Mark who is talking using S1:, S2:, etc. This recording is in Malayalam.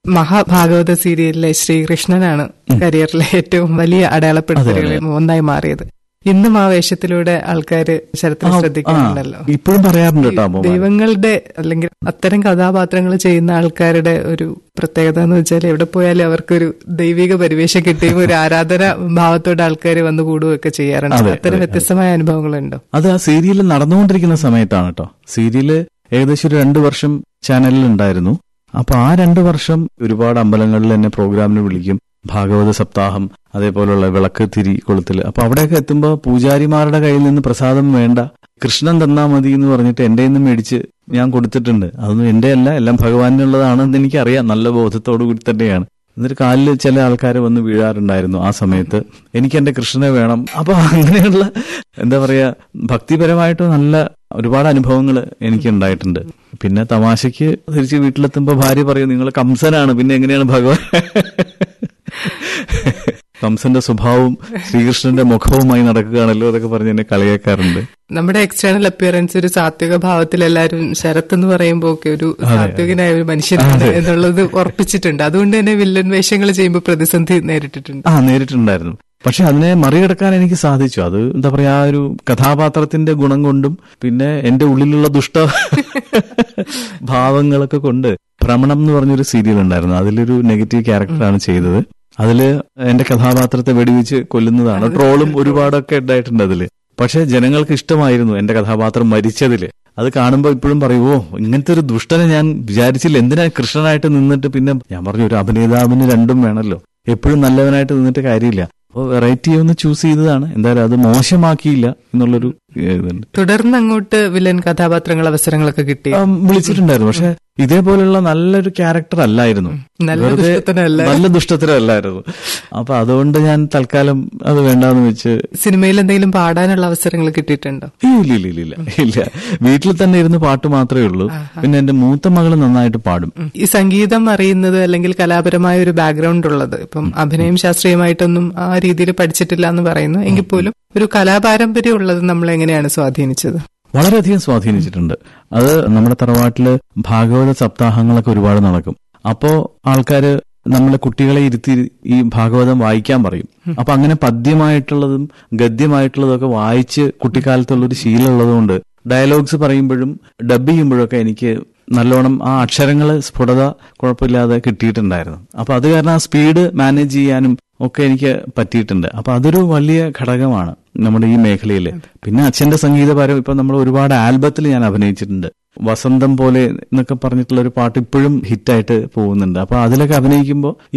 S1: മഹാഭാഗവത സീരിയലിലെ ശ്രീകൃഷ്ണനാണ് കരിയറിലെ ഏറ്റവും വലിയ അടയാളപ്പെടുത്തലുകളിൽ ഒന്നായി മാറിയത് ഇന്നും ആ വേഷത്തിലൂടെ ആൾക്കാര് ശരത്തിനെ ശ്രദ്ധിക്കുന്നുണ്ടല്ലോ
S2: ഇപ്പോഴും പറയാറുണ്ട് കേട്ടോ അമ്മ
S1: ദൈവങ്ങളുടെ അല്ലെങ്കിൽ അത്തരം കഥാപാത്രങ്ങൾ ചെയ്യുന്ന ആൾക്കാരുടെ ഒരു പ്രത്യേകത എന്ന് വെച്ചാൽ എവിടെ പോയാലും അവർക്കൊരു ദൈവിക പരിവേഷം കിട്ടുകയും ഒരു ആരാധന ഭാവത്തോടെ ആൾക്കാർ വന്നു കൂടുകയൊക്കെ ചെയ്യാറുണ്ട് അത്തരം വ്യത്യസ്തമായ അനുഭവങ്ങളുണ്ടോ
S2: അത് ആ സീരിയൽ നടന്നുകൊണ്ടിരിക്കുന്ന സമയത്താണ് കേട്ടോ സീരിയല് ഏകദേശം ഒരു രണ്ടു വർഷം ചാനലിൽ ഉണ്ടായിരുന്നു അപ്പൊ ആ രണ്ടു വർഷം ഒരുപാട് അമ്പലങ്ങളിൽ എന്നെ പ്രോഗ്രാമിന് വിളിക്കും ഭാഗവത സപ്താഹം അതേപോലുള്ള വിളക്ക് തിരി കൊളുത്തല് അപ്പൊ അവിടെയൊക്കെ എത്തുമ്പോൾ പൂജാരിമാരുടെ കയ്യിൽ നിന്ന് പ്രസാദം വേണ്ട കൃഷ്ണൻ തന്നാ മതി എന്ന് പറഞ്ഞിട്ട് എന്റെ നിന്ന് മേടിച്ച് ഞാൻ കൊടുത്തിട്ടുണ്ട് അതൊന്നും എന്റെ അല്ല എല്ലാം ഭഗവാനുള്ളതാണെന്ന് എനിക്കറിയാം നല്ല ബോധത്തോടു കൂടി തന്നെയാണ് എന്നിട്ട് കാലിൽ ചില ആൾക്കാർ വന്ന് വീഴാറുണ്ടായിരുന്നു ആ സമയത്ത് എനിക്ക് എന്റെ കൃഷ്ണനെ വേണം അപ്പൊ അങ്ങനെയുള്ള എന്താ പറയാ ഭക്തിപരമായിട്ട് നല്ല ഒരുപാട് അനുഭവങ്ങൾ എനിക്ക് ഉണ്ടായിട്ടുണ്ട് പിന്നെ തമാശയ്ക്ക് തിരിച്ച് വീട്ടിലെത്തുമ്പോ ഭാര്യ പറയും നിങ്ങൾ കംസനാണ് പിന്നെ എങ്ങനെയാണ് ഭഗവാൻ കംസന്റെ സ്വഭാവവും ശ്രീകൃഷ്ണന്റെ മുഖവുമായി നടക്കുകയാണല്ലോ അതൊക്കെ പറഞ്ഞ് എന്നെ കളിയാക്കാറുണ്ട്
S1: നമ്മുടെ എക്സ്റ്റേണൽ അപ്പിയറൻസ് ഒരു സാത്വിക ഭാവത്തിൽ എല്ലാവരും ശരത് എന്ന് പറയുമ്പോൾ ഒക്കെ ഒരു സാത്വികനായ ഒരു മനുഷ്യനാണ് എന്നുള്ളത് ഉറപ്പിച്ചിട്ടുണ്ട് അതുകൊണ്ട് തന്നെ വില്ലൻ വേഷങ്ങൾ ചെയ്യുമ്പോൾ പ്രതിസന്ധി നേരിട്ടിട്ടുണ്ട്
S2: ആ നേരിട്ടുണ്ടായിരുന്നു പക്ഷെ അതിനെ മറികടക്കാൻ എനിക്ക് സാധിച്ചു അത് എന്താ പറയാ ആ ഒരു കഥാപാത്രത്തിന്റെ ഗുണം കൊണ്ടും പിന്നെ എന്റെ ഉള്ളിലുള്ള ദുഷ്ട ഭാവങ്ങളൊക്കെ കൊണ്ട് ഭ്രമണം എന്ന് പറഞ്ഞൊരു സീരിയൽ ഉണ്ടായിരുന്നു അതിലൊരു നെഗറ്റീവ് ക്യാരക്ടറാണ് ചെയ്തത് അതില് എന്റെ കഥാപാത്രത്തെ വെടിവെച്ച് കൊല്ലുന്നതാണ് ട്രോളും ഒരുപാടൊക്കെ ഉണ്ടായിട്ടുണ്ട് അതില് പക്ഷെ ജനങ്ങൾക്ക് ഇഷ്ടമായിരുന്നു എന്റെ കഥാപാത്രം മരിച്ചതില് അത് കാണുമ്പോൾ ഇപ്പോഴും പറയുമോ ഇങ്ങനത്തെ ഒരു ദുഷ്ടനെ ഞാൻ വിചാരിച്ചില്ല എന്തിനാ കൃഷ്ണനായിട്ട് നിന്നിട്ട് പിന്നെ ഞാൻ പറഞ്ഞു ഒരു അഭിനേതാവിന് രണ്ടും വേണമല്ലോ എപ്പോഴും നല്ലവനായിട്ട് നിന്നിട്ട് കാര്യമില്ല അപ്പോൾ വെറൈറ്റി ഒന്ന് ചൂസ് ചെയ്തതാണ് എന്തായാലും അത് മോശമാക്കിയില്ല എന്നുള്ളൊരു ഇതുണ്ട്
S1: തുടർന്ന് അങ്ങോട്ട് വില്ലൻ കഥാപാത്രങ്ങൾ അവസരങ്ങളൊക്കെ കിട്ടി
S2: ആ, വിളിച്ചിട്ടുണ്ടായിരുന്നു പക്ഷെ ഇതേപോലെയുള്ള നല്ലൊരു ക്യാരക്ടർ അല്ലായിരുന്നു
S1: നല്ല
S2: വെറുതെ
S1: ദുഷ്ടത്തനല്ല
S2: നല്ല ദുഷ്ടത്തരല്ലായിരുന്നു അപ്പൊ അതുകൊണ്ട് ഞാൻ തൽക്കാലം അത് വേണ്ടാന്ന് വെച്ച്
S1: സിനിമയിൽ എന്തെങ്കിലും പാടാനുള്ള അവസരങ്ങൾ കിട്ടിയിട്ടുണ്ടോ
S2: ഇല്ല ഇല്ല ഇല്ല ഇല്ല ഇല്ല വീട്ടിൽ തന്നെ ഇരുന്ന് പാട്ട് മാത്രമേ ഉള്ളൂ പിന്നെ എന്റെ മൂത്ത മകള് നന്നായിട്ട് പാടും
S1: ഈ സംഗീതം അറിയുന്നത് അല്ലെങ്കിൽ കലാപരമായ ഒരു ബാക്ക്ഗ്രൗണ്ട് ഉള്ളത് ഇപ്പം അഭിനയം ശാസ്ത്രീയമായിട്ടൊന്നും ആ രീതിയിൽ പഠിച്ചിട്ടില്ല എന്ന് പറയുന്നു എങ്കിൽ പോലും ഒരു കലാപാരമ്പര്യം ഉള്ളത് നമ്മൾ എങ്ങനെയാണ് സ്വാധീനിച്ചത്
S2: വളരെയധികം സ്വാധീനിച്ചിട്ടുണ്ട് അത് നമ്മുടെ തറവാട്ടില് ഭാഗവത സപ്താഹങ്ങളൊക്കെ ഒരുപാട് നടക്കും അപ്പോ ആൾക്കാര് നമ്മളെ കുട്ടികളെ ഇരുത്തി ഈ ഭാഗവതം വായിക്കാൻ പറയും അപ്പൊ അങ്ങനെ പദ്യമായിട്ടുള്ളതും ഗദ്യമായിട്ടുള്ളതും ഒക്കെ വായിച്ച് കുട്ടിക്കാലത്തുള്ള ഒരു ശീലമുള്ളതുകൊണ്ട് ഡയലോഗ്സ് പറയുമ്പോഴും ഡബ് ചെയ്യുമ്പോഴൊക്കെ എനിക്ക് നല്ലോണം ആ അക്ഷരങ്ങള് സ്ഫുടത കുഴപ്പമില്ലാതെ കിട്ടിയിട്ടുണ്ടായിരുന്നു അപ്പൊ അത് കാരണം ആ സ്പീഡ് മാനേജ് ചെയ്യാനും ഒക്കെ എനിക്ക് പറ്റിയിട്ടുണ്ട് അപ്പൊ അതൊരു വലിയ ഘടകമാണ് നമ്മുടെ ഈ മേഖലയിൽ പിന്നെ അച്ഛന്റെ സംഗീതപരം ഇപ്പൊ നമ്മൾ ഒരുപാട് ആൽബത്തിൽ ഞാൻ അഭിനയിച്ചിട്ടുണ്ട് വസന്തം പോലെ എന്നൊക്കെ പറഞ്ഞിട്ടുള്ള ഒരു പാട്ട് ഇപ്പോഴും ഹിറ്റായിട്ട് പോകുന്നുണ്ട് അപ്പൊ അതിലൊക്കെ അഭിനയിക്കുമ്പോൾ